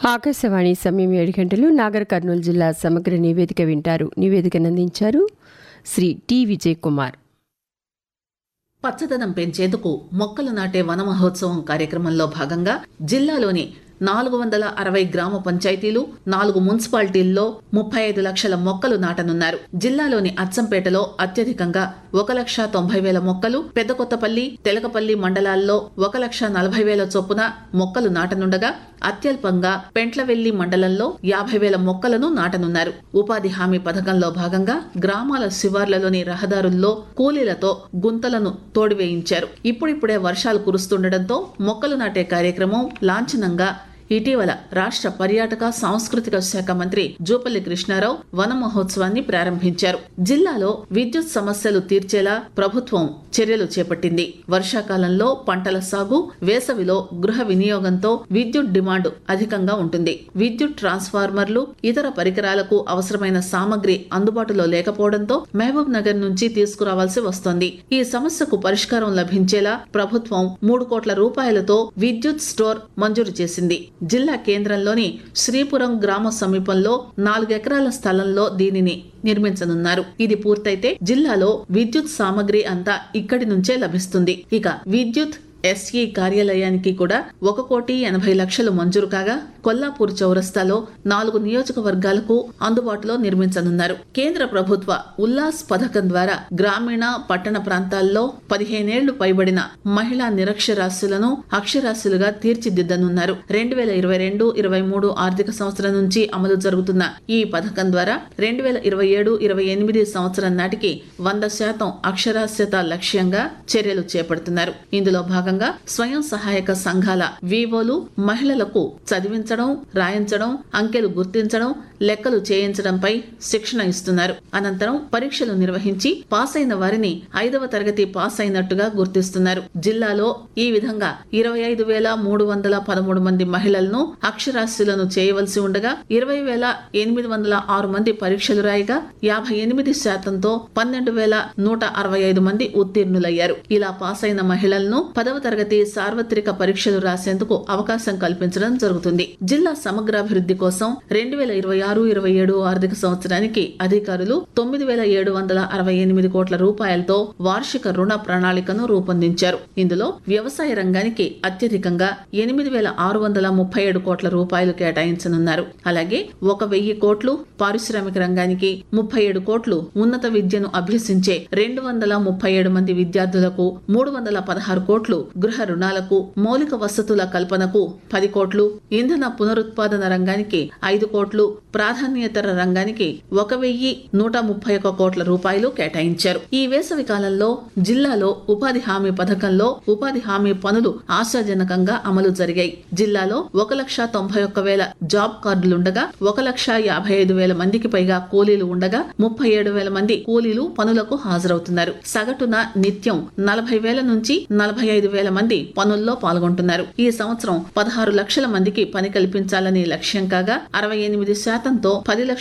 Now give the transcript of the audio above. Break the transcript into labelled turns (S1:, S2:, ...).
S1: ఆకాశవాణి సమయం ఏడు గంటలు నాగర్ కర్నూలు జిల్లా సమగ్ర నివేదిక వింటారు నివేదికను అందించారు శ్రీ టి విజయ్ కుమార్
S2: పచ్చదనం పెంచేందుకు మొక్కలు నాటే వన మహోత్సవం కార్యక్రమంలో భాగంగా జిల్లాలోని నాలుగు వందల అరవై గ్రామ పంచాయతీలు నాలుగు మున్సిపాలిటీల్లో ముప్పై ఐదు లక్షల మొక్కలు నాటనున్నారు జిల్లాలోని అచ్చంపేటలో అత్యధికంగా ఒక లక్ష తొంభై వేల మొక్కలు పెద్దకొత్తపల్లి తెలకపల్లి మండలాల్లో ఒక లక్ష నలభై వేల చొప్పున మొక్కలు నాటనుండగా అత్యల్పంగా పెంట్లవెల్లి మండలంలో యాభై వేల మొక్కలను నాటనున్నారు ఉపాధి హామీ పథకంలో భాగంగా గ్రామాల శివార్లలోని రహదారుల్లో కూలీలతో గుంతలను తోడివేయించారు ఇప్పుడిప్పుడే వర్షాలు కురుస్తుండటంతో మొక్కలు నాటే కార్యక్రమం లాంఛనంగా ఇటీవల రాష్ట్ర పర్యాటక సాంస్కృతిక శాఖ మంత్రి జూపల్లి కృష్ణారావు వన మహోత్సవాన్ని ప్రారంభించారు జిల్లాలో విద్యుత్ సమస్యలు తీర్చేలా ప్రభుత్వం చర్యలు చేపట్టింది వర్షాకాలంలో పంటల సాగు వేసవిలో గృహ వినియోగంతో విద్యుత్ డిమాండ్ అధికంగా ఉంటుంది విద్యుత్ ట్రాన్స్ఫార్మర్లు ఇతర పరికరాలకు అవసరమైన సామగ్రి అందుబాటులో లేకపోవడంతో మహబూబ్ నగర్ నుంచి తీసుకురావాల్సి వస్తోంది ఈ సమస్యకు పరిష్కారం లభించేలా ప్రభుత్వం మూడు కోట్ల రూపాయలతో విద్యుత్ స్టోర్ మంజూరు చేసింది జిల్లా కేంద్రంలోని శ్రీపురం గ్రామ సమీపంలో నాలుగెకరాల స్థలంలో దీనిని నిర్మించనున్నారు ఇది పూర్తయితే జిల్లాలో విద్యుత్ సామగ్రి అంతా ఇక్కడి నుంచే లభిస్తుంది ఇక విద్యుత్ ఎస్ఈ కార్యాలయానికి కూడా ఒక కోటి ఎనభై లక్షలు మంజూరు కాగా కొల్లాపూర్ చౌరస్తాలో నాలుగు నియోజకవర్గాలకు అందుబాటులో నిర్మించనున్నారు కేంద్ర ప్రభుత్వ ఉల్లాస్ పథకం ద్వారా గ్రామీణ పట్టణ ప్రాంతాల్లో పదిహేనేళ్లు పైబడిన మహిళా నిరక్షరాస్యులను అక్షరాస్యులుగా తీర్చిదిద్దనున్నారు రెండు వేల ఇరవై రెండు ఇరవై మూడు ఆర్థిక సంవత్సరం నుంచి అమలు జరుగుతున్న ఈ పథకం ద్వారా రెండు వేల ఇరవై ఏడు ఇరవై ఎనిమిది సంవత్సరం నాటికి వంద శాతం అక్షరాస్యత లక్ష్యంగా చర్యలు చేపడుతున్నారు ఇందులో భాగంగా స్వయం సహాయక సంఘాల వివోలు మహిళలకు చదివించడం రాయించడం అంకెలు గుర్తించడం లెక్కలు చేయించడంపై శిక్షణ ఇస్తున్నారు అనంతరం పరీక్షలు నిర్వహించి పాస్ అయిన వారిని ఐదవ తరగతి పాస్ అయినట్టుగా గుర్తిస్తున్నారు జిల్లాలో ఈ విధంగా ఇరవై ఐదు వేల మూడు వందల పదమూడు మంది మహిళలను అక్షరాస్యులను చేయవలసి ఉండగా ఇరవై వేల ఎనిమిది వందల ఆరు మంది పరీక్షలు రాయగా యాభై ఎనిమిది శాతంతో పన్నెండు వేల నూట అరవై ఐదు మంది ఉత్తీర్ణులయ్యారు ఇలా పాస్ అయిన మహిళలను పదవ తరగతి సార్వత్రిక పరీక్షలు రాసేందుకు అవకాశం కల్పించడం జరుగుతుంది జిల్లా సమగ్రాభివృద్ధి కోసం రెండు వేల ఇరవై ఆరు ఇరవై ఏడు ఆర్థిక సంవత్సరానికి అధికారులు తొమ్మిది వేల ఏడు వందల అరవై ఎనిమిది కోట్ల రూపాయలతో వార్షిక రుణ ప్రణాళికను రూపొందించారు ఇందులో వ్యవసాయ రంగానికి అత్యధికంగా ఎనిమిది వేల ఆరు వందల ముప్పై ఏడు కోట్ల రూపాయలు కేటాయించనున్నారు అలాగే ఒక వెయ్యి కోట్లు పారిశ్రామిక రంగానికి ముప్పై ఏడు కోట్లు ఉన్నత విద్యను అభ్యసించే రెండు వందల ముప్పై ఏడు మంది విద్యార్థులకు మూడు వందల పదహారు కోట్లు గృహ రుణాలకు మౌలిక వసతుల కల్పనకు పది కోట్లు ఇంధన పునరుత్పాదన రంగానికి ఐదు కోట్లు ప్రాధాన్యతర రంగానికి ఒక వెయ్యి నూట ముప్పై ఒక కోట్ల రూపాయలు కేటాయించారు ఈ వేసవి కాలంలో జిల్లాలో ఉపాధి హామీ పథకంలో ఉపాధి హామీ పనులు ఆశాజనకంగా అమలు జరిగాయి జిల్లాలో ఒక లక్ష తొంభై ఒక్క వేల జాబ్ కార్డులుండగా ఒక లక్ష యాభై ఐదు వేల మందికి పైగా కూలీలు ఉండగా ముప్పై ఏడు వేల మంది కూలీలు పనులకు హాజరవుతున్నారు సగటున నిత్యం నలభై వేల నుంచి నలభై ఐదు వేల మంది పనుల్లో పాల్గొంటున్నారు ఈ సంవత్సరం పదహారు లక్షల మందికి పని కల్పించాలని లక్ష్యం కాగా అరవై ఎనిమిది శాతంతో పది లక్షల